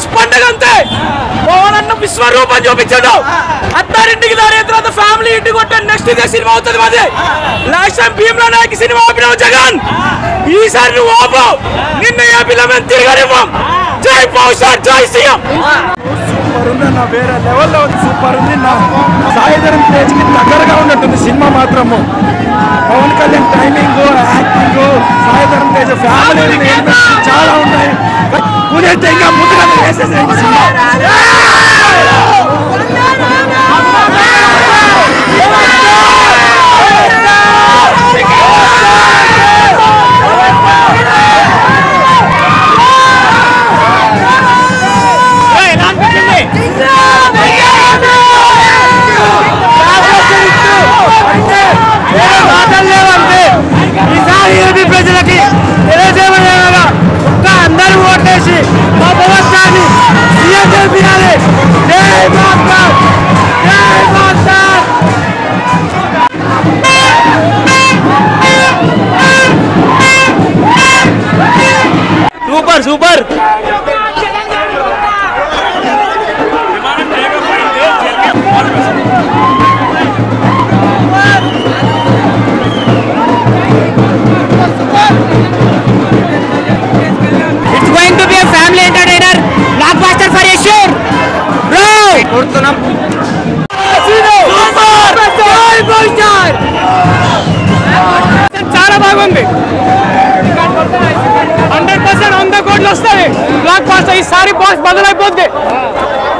mass పండగ అంతే పవన్ అన్న విశ్వరూపం చూపించాడు అత్తారింటికి దాని తర్వాత ఫ్యామిలీ ఇంటికి కొట్టాను నెక్స్ట్ ఇదే సినిమా అవుతుంది మాది last time Bheemla Nayak cinema ఆపినావు జగన్ ఈసారి నువ్వు ఆపు నిన్న ఏపీలో మేము తిరగనివ్వం జై పవన్ స్టార్ జై సీఎం సూపర్ ఉంది అన్న వేరే లెవెల్లో ఉంది సూపర్ ఉంది నా సాయిధరం తేజ్ కి దగ్గరగా ఉన్నట్టుంది సినిమా మాత్రము Pawan Kalyan timing acting Saidharam Tej family చాలా ఉన్నాయి కుదిరితే ఇంకా ముందుగా వేసేసేయండి సినిమా ఈసారి ఏపీ ప్రజలకి తెలియజేయమనేగా ఒక్క అందరూ ఓటేసి మా పవన్ స్టార్ని సీఎం చేయాలి జై మాతా జై మాతా super super it's going to be a family entertainer blockbuster for sure bro కొడుతున్నాం చాలా బాగుంది హండ్రెడ్ పర్సెంట్ వంద కోట్లు వస్తాయి బ్లాక్ బాస్టర్ ఈసారి బాస్ బదులైపోద్ది